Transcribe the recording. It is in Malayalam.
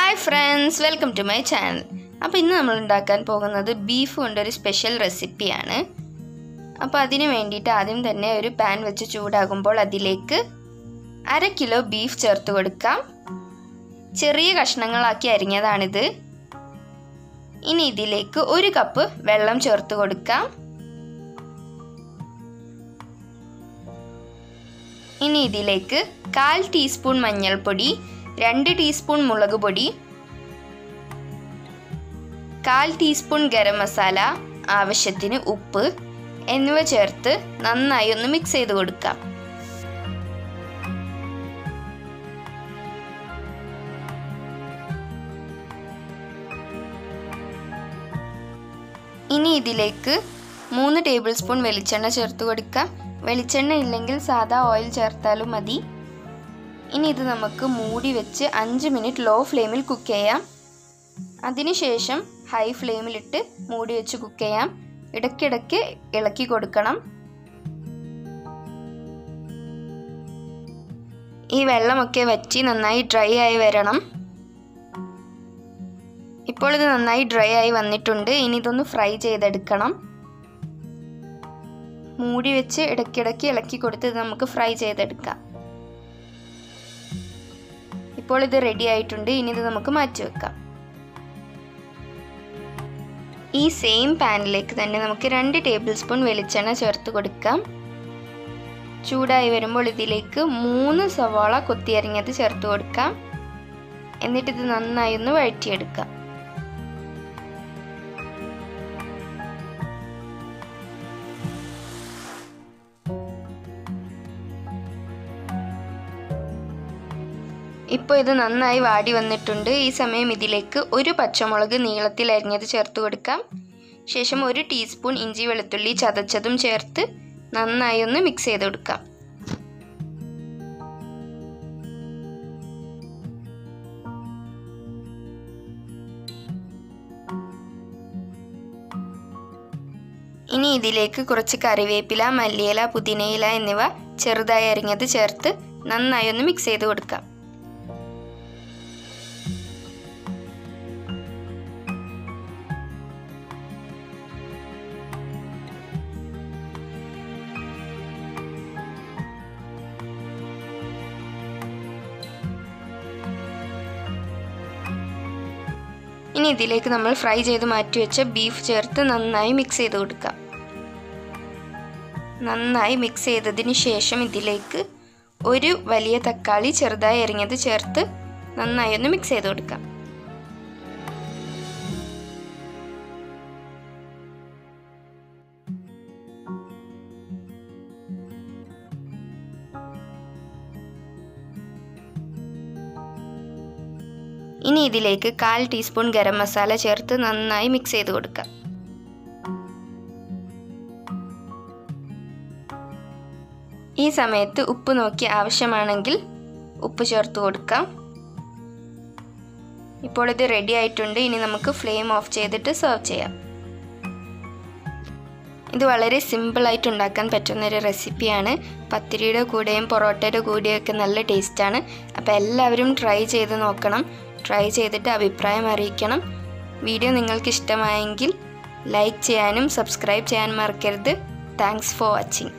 hi friends welcome to my channel അപ്പോൾ ഇന്ന് നമ്മൾ ഉണ്ടാക്കാൻ പോകുന്നത് ബീഫ് കൊണ്ടൊരു സ്പെഷ്യൽ റെസിപ്പിയാണ് അപ്പോൾ അതിന് വേണ്ടിയിട്ട് ആദ്യം തന്നെ ഒരു പാൻ വെച്ച് ചൂടാകുമ്പോൾ അതിലേക്ക് അര കിലോ ബീഫ് ചേർത്ത് കൊടുക്കാം ചെറിയ കഷ്ണങ്ങളാക്കി അരിഞ്ഞതാണിത് ഇനി ഇതിലേക്ക് ഒരു കപ്പ് വെള്ളം ചേർത്ത് കൊടുക്കാം ഇനി ഇതിലേക്ക് കാൽ ടീസ്പൂൺ മഞ്ഞൾപ്പൊടി രണ്ട് ടീസ്പൂൺ മുളക് പൊടി കാൽ ടീസ്പൂൺ ഗരം മസാല ആവശ്യത്തിന് ഉപ്പ് എന്നിവ ചേർത്ത് നന്നായി ഒന്ന് മിക്സ് ചെയ്ത് കൊടുക്കാം ഇനി ഇതിലേക്ക് മൂന്ന് ടേബിൾ സ്പൂൺ വെളിച്ചെണ്ണ ചേർത്ത് കൊടുക്കാം വെളിച്ചെണ്ണ ഇല്ലെങ്കിൽ സാദാ ഓയിൽ ചേർത്താലും മതി ഇനി ഇത് നമുക്ക് മൂടി വെച്ച് അഞ്ച് മിനിറ്റ് ലോ ഫ്ലെയിമിൽ കുക്ക് ചെയ്യാം അതിനുശേഷം ഹൈ ഫ്ലെയിമിലിട്ട് മൂടി വെച്ച് കുക്ക് ചെയ്യാം ഇടയ്ക്കിടയ്ക്ക് ഇളക്കി കൊടുക്കണം ഈ വെള്ളമൊക്കെ വറ്റി നന്നായി ഡ്രൈ ആയി വരണം ഇപ്പോൾ ഇത് നന്നായി ഡ്രൈ ആയി വന്നിട്ടുണ്ട് ഇനി ഇതൊന്ന് ഫ്രൈ ചെയ്തെടുക്കണം മൂടി വെച്ച് ഇടയ്ക്കിടയ്ക്ക് ഇളക്കി കൊടുത്ത് ഇത് നമുക്ക് ഫ്രൈ ചെയ്തെടുക്കാം ഇപ്പോൾ ഇത് റെഡി ആയിട്ടുണ്ട് ഇനി ഇത് നമുക്ക് മാറ്റി വെക്കാം ഈ സെയിം പാനിലേക്ക് തന്നെ നമുക്ക് രണ്ട് ടേബിൾ സ്പൂൺ വെളിച്ചെണ്ണ ചേർത്ത് കൊടുക്കാം ചൂടായി വരുമ്പോൾ ഇതിലേക്ക് മൂന്ന് സവാള കൊത്തിയരിഞ്ഞത് ചേർത്ത് കൊടുക്കാം എന്നിട്ട് ഇത് നന്നായി ഒന്ന് വഴറ്റിയെടുക്കാം ഇപ്പോൾ ഇത് നന്നായി വാടി വന്നിട്ടുണ്ട് ഈ സമയം ഇതിലേക്ക് ഒരു പച്ചമുളക് നീളത്തിൽ അരിഞ്ഞത് ചേർത്ത് കൊടുക്കാം ശേഷം ഒരു ടീസ്പൂൺ ഇഞ്ചി വെളുത്തുള്ളി ചതച്ചതും ചേർത്ത് നന്നായി ഒന്ന് മിക്സ് ചെയ്ത് കൊടുക്കാം ഇനി ഇതിലേക്ക് കുറച്ച് കറിവേപ്പില മല്ലിയില പുതിനയില എന്നിവ ചെറുതായി അരിഞ്ഞത് ചേർത്ത് നന്നായി ഒന്ന് മിക്സ് ചെയ്ത് കൊടുക്കാം ഇനി ഇതിലേക്ക് നമ്മൾ ഫ്രൈ ചെയ്ത് മാറ്റി വെച്ച ബീഫ് ചേർത്ത് നന്നായി മിക്സ് ചെയ്ത് കൊടുക്കാം നന്നായി മിക്സ് ചെയ്തതിന് ശേഷം ഇതിലേക്ക് ഒരു വലിയ തക്കാളി ചെറുതായി എറിഞ്ഞത് ചേർത്ത് നന്നായി ഒന്ന് മിക്സ് ചെയ്ത് കൊടുക്കാം ഇനി ഇതിലേക്ക് കാൽ ടീസ്പൂൺ ഗരം മസാല ചേർത്ത് നന്നായി മിക്സ് ചെയ്ത് കൊടുക്കാം ഈ സമയത്ത് ഉപ്പ് നോക്കി ആവശ്യമാണെങ്കിൽ ഉപ്പ് ചേർത്ത് കൊടുക്കാം ഇപ്പോൾ ഇത് റെഡി ആയിട്ടുണ്ട് ഇനി നമുക്ക് ഫ്ലെയിം ഓഫ് ചെയ്തിട്ട് സെർവ് ചെയ്യാം ഇത് വളരെ സിമ്പിളായിട്ട് ഉണ്ടാക്കാൻ പറ്റുന്ന ഒരു റെസിപ്പിയാണ് പത്തിരിയുടെ കൂടെയും പൊറോട്ടയുടെ കൂടെയും ഒക്കെ നല്ല ടേസ്റ്റാണ് അപ്പോൾ എല്ലാവരും ട്രൈ ചെയ്ത് നോക്കണം ട്രൈ ചെയ്തിട്ട് അഭിപ്രായം അറിയിക്കണം വീഡിയോ നിങ്ങൾക്ക് ഇഷ്ടമായെങ്കിൽ ലൈക്ക് ചെയ്യാനും സബ്സ്ക്രൈബ് ചെയ്യാനും മറക്കരുത് താങ്ക്സ് ഫോർ വാച്ചിങ്